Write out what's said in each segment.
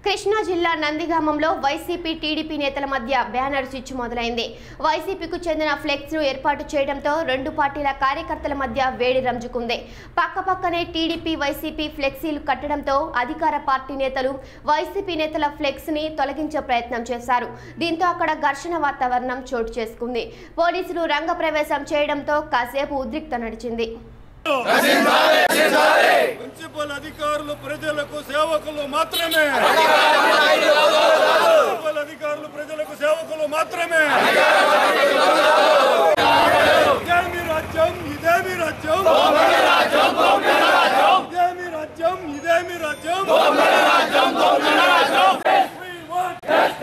కృష్ణా జిల్లా నందిగామంలో YCP TDP నేతల మధ్య బ్యానర్ చిచ్చు మొదలైంది వైసీపీకు చెందిన ఫ్లెక్స్ ను ఏర్పాటు చేయడంతో రెండు పార్టీల కార్యకర్తల మధ్య వేడి రంజుకుంది పక్కపక్కనే టీడీపీ వైసీపీ ఫ్లెక్సీలు కట్టడంతో అధికార పార్టీ నేతలు వైసీపీ నేతల ఫ్లెక్స్ ని తొలగించే ప్రయత్నం చేశారు దీంతో అక్కడ ఘర్షణ వాతావరణం చోటు చేసుకుంది పోలీసులు రంగప్రవేశం చేయడంతో కాసేపు ఉద్రిక్త నడిచింది మున్సిపల్ అధికారులు ప్రజలకు సేవకులు మాత్రమే మున్సిపల్ అధికారులు ప్రజలకు సేవకులు మాత్రమే ఇదేమి రాజ్యం ఇదేమి రాజ్యం ఇదేమి రాజ్యం ఇదేమి రాజ్యం We want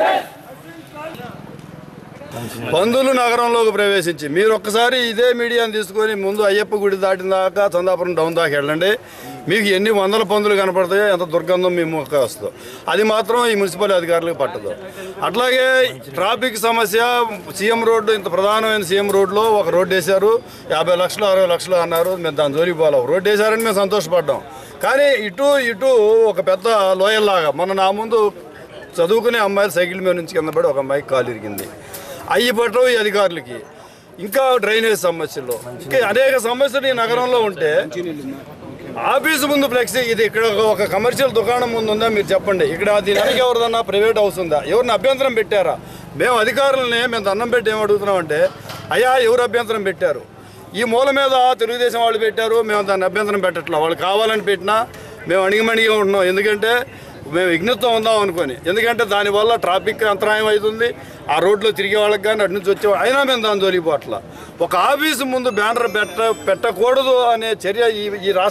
బంధువులు నగరంలోకి ప్రవేశించి మీరు ఒక్కసారి ఇదే మీడియాను తీసుకొని ముందు అయ్యప్ప గుడి దాటిన దాకా చందాపురం డౌన్ దాకా వెళ్ళండి మీకు ఎన్ని వందల పందులు కనపడతాయో ఎంత దుర్గంధం మీ ముఖ వస్తుందో అది మాత్రం ఈ మున్సిపల్ అధికారులకు పట్టదు అట్లాగే ట్రాఫిక్ సమస్య సీఎం రోడ్డు ఇంత ప్రధానమైన సీఎం రోడ్లో ఒక రోడ్డు వేశారు యాభై లక్షలు అరవై లక్షలు అన్నారు మేము దాని జోలికి పోలేం రోడ్డు వేశారని మేము సంతోషపడ్డాం కానీ ఇటు ఇటు ఒక పెద్ద లోయల్లాగా మొన్న నా ముందు చదువుకునే అమ్మాయిలు సైకిల్ మీద నుంచి కింద పడి ఒక అమ్మాయికి కాలు ఇరిగింది అయ్యి పట్టవు ఈ అధికారులకి ఇంకా డ్రైనేజ్ సమస్యలు ఇంకా అనేక సమస్యలు ఈ నగరంలో ఉంటే ఆఫీసు ముందు ఫ్లెక్సీ ఇది ఇక్కడ ఒక- ఒక కమర్షియల్ దుకాణం ముందు ఉందా మీరు చెప్పండి ఇక్కడ దీని వెనక ఎవరిదన్నా ప్రైవేట్ హౌస్ ఉందా ఎవరిని అభ్యంతరం పెట్టారా మేము అధికారులని మేము దండం పెట్టి ఏం అడుగుతున్నామంటే అయ్యా ఎవరు అభ్యంతరం పెట్టారు ఈ మూల మీద తెలుగుదేశం వాళ్ళు పెట్టారు మేము దాన్ని అభ్యంతరం పెట్టట్లా వాళ్ళు కావాలని పెట్టినా మేము అణిగిమణిగా ఉంటున్నాం ఎందుకంటే మేము విఘ్నత్వం ఉందాం అనుకొని ఎందుకంటే దానివల్ల ట్రాఫిక్ అంతరాయం అవుతుంది ఆ రోడ్లో తిరిగే వాళ్ళకి కానీ అటు నుంచి వచ్చే అయినా మేము దాని తొలిపోట్ల ఒక ఆఫీసు ముందు బ్యానర్ పెట్ట పెట్టకూడదు అనే చర్య ఈ ఈ రాష్ట్ర